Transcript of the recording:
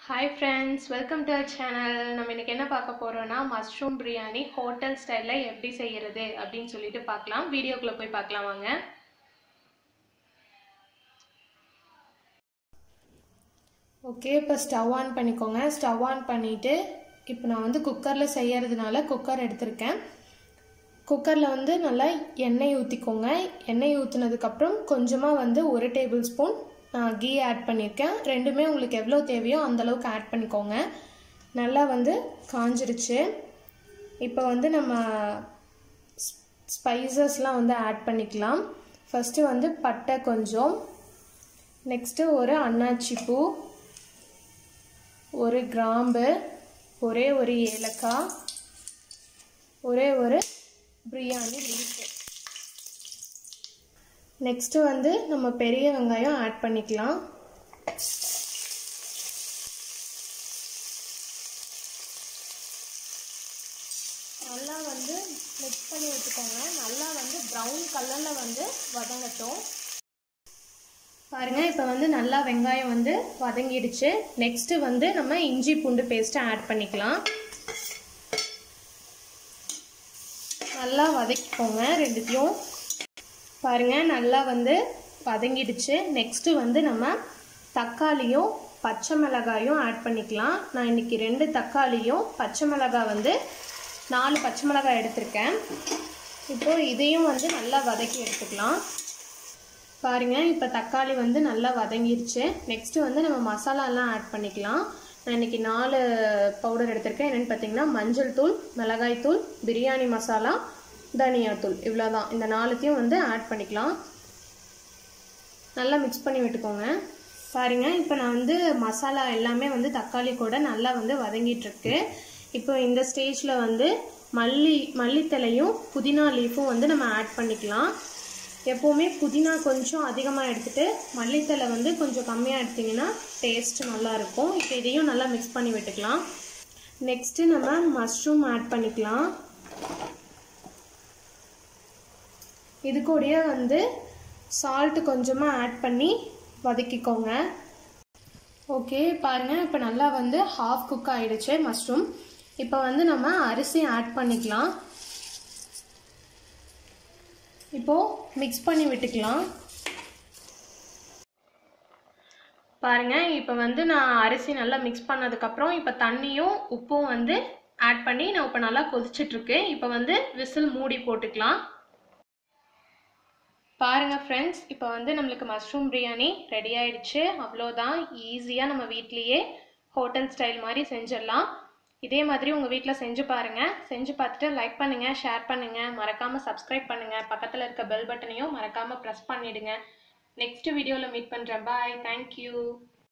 hi friends welcome to our channel நம்ம இன்னைக்கு என்ன பார்க்க போறோம்னா மஷ்ரூம் பிரியாணி ஹோட்டல் ஸ்டைலில் எப்படி செய்யறது அப்படின்னு சொல்லிட்டு பார்க்கலாம் வீடியோக்குள்ளே போய் பார்க்கலாம் வாங்க ஓகே இப்போ ஸ்டவ் ஆன் பண்ணிக்கோங்க ஸ்டவ் ஆன் பண்ணிவிட்டு இப்போ நான் வந்து குக்கரில் செய்யறதுனால குக்கர் எடுத்திருக்கேன் குக்கரில் வந்து நல்லா எண்ணெய் ஊற்றிக்கோங்க எண்ணெய் ஊற்றுனதுக்கப்புறம் கொஞ்சமாக வந்து ஒரு டேபிள் ஸ்பூன் கீ ஆட் பண்ணியிருக்கேன் ரெண்டுமே உங்களுக்கு எவ்வளோ தேவையோ அந்தளவுக்கு ஆட் பண்ணிக்கோங்க நல்லா வந்து காஞ்சிருச்சு இப்போ வந்து நம்ம ஸ்பைசஸ்லாம் வந்து ஆட் பண்ணிக்கலாம் ஃபஸ்ட்டு வந்து பட்டை கொஞ்சம் நெக்ஸ்ட்டு ஒரு அன்னாச்சி பூ ஒரு கிராம்பு ஒரே ஒரு ஏலக்காய் ஒரே ஒரு பிரியாணி லீஃபு நெக்ஸ்ட்டு வந்து நம்ம பெரிய வெங்காயம் ஆட் பண்ணிக்கலாம் நல்லா வந்து மிக்ஸ் பண்ணி வச்சுக்கோங்க நல்லா வந்து ப்ரௌன் கலரில் வந்து வதங்கட்டும் பாருங்க இப்போ வந்து நல்லா வெங்காயம் வந்து வதங்கிடுச்சு நெக்ஸ்ட்டு வந்து நம்ம இஞ்சி பூண்டு பேஸ்ட்டை ஆட் பண்ணிக்கலாம் நல்லா வதக்கிக்கோங்க ரெண்டுத்தையும் பாருங்க நல்லா வந்து வதங்கிடுச்சு நெக்ஸ்ட்டு வந்து நம்ம தக்காளியும் பச்சை மிளகாயும் ஆட் பண்ணிக்கலாம் நான் இன்னைக்கு ரெண்டு தக்காளியும் பச்சை மிளகாய் வந்து நாலு பச்சை மிளகாய் எடுத்திருக்கேன் இப்போ இதையும் வந்து நல்லா வதக்கி எடுத்துக்கலாம் பாருங்க இப்போ தக்காளி வந்து நல்லா வதங்கிருச்சு நெக்ஸ்ட்டு வந்து நம்ம மசாலாலாம் ஆட் பண்ணிக்கலாம் நான் இன்னைக்கு நாலு பவுடர் எடுத்திருக்கேன் என்னென்னு பார்த்தீங்கன்னா மஞ்சள் தூள் மிளகாய் தூள் பிரியாணி மசாலா தனியாத்தூள் இவ்வளோதான் இந்த நாலுத்தையும் வந்து ஆட் பண்ணிக்கலாம் நல்லா மிக்ஸ் பண்ணி விட்டுக்கோங்க பாருங்க இப்போ நான் வந்து மசாலா எல்லாமே வந்து தக்காளி கூட நல்லா வந்து வதங்கிட்டுருக்கு இப்போ இந்த ஸ்டேஜில் வந்து மல்லி மல்லித்தலையும் புதினா லீஃபும் வந்து நம்ம ஆட் பண்ணிக்கலாம் எப்போவுமே புதினா கொஞ்சம் அதிகமாக எடுத்துகிட்டு மல்லித்தலை வந்து கொஞ்சம் கம்மியாக எடுத்திங்கன்னா டேஸ்ட் நல்லாயிருக்கும் இப்போ இதையும் நல்லா மிக்ஸ் பண்ணி விட்டுக்கலாம் நெக்ஸ்ட்டு நம்ம மஷ்ரூம் ஆட் பண்ணிக்கலாம் இது கூடயே வந்து சால்ட்டு கொஞ்சமாக ஆட் பண்ணி வதக்கிக்கோங்க ஓகே பாருங்கள் இப்போ நல்லா வந்து ஹாஃப் குக் ஆகிடுச்சு மஷ்ரூம் இப்போ வந்து நம்ம அரிசி ஆட் பண்ணிக்கலாம் இப்போது மிக்ஸ் பண்ணி விட்டுக்கலாம் பாருங்க இப்போ வந்து நான் அரிசி நல்லா மிக்ஸ் பண்ணதுக்கப்புறம் இப்போ தண்ணியும் உப்பும் வந்து ஆட் பண்ணி நான் இப்போ நல்லா கொதிச்சிட்ருக்கு இப்போ வந்து விசில் மூடி போட்டுக்கலாம் பாருங்க ஃப்ரெண்ட்ஸ் இப்போ வந்து நம்மளுக்கு மஷ்ரூம் பிரியாணி ரெடி ஆயிடுச்சு அவ்வளோதான் ஈஸியாக நம்ம வீட்லேயே ஹோட்டல் ஸ்டைல் மாதிரி செஞ்சிடலாம் இதே மாதிரி உங்கள் வீட்டில் செஞ்சு பாருங்கள் செஞ்சு பார்த்துட்டு லைக் பண்ணுங்கள் ஷேர் பண்ணுங்கள் மறக்காமல் சப்ஸ்கிரைப் பண்ணுங்கள் பக்கத்தில் இருக்க பெல் பட்டனையும் மறக்காமல் ப்ரெஸ் பண்ணிவிடுங்க நெக்ஸ்ட் வீடியோவில் மீட் பண்ணுறேன் பாய் தேங்க்யூ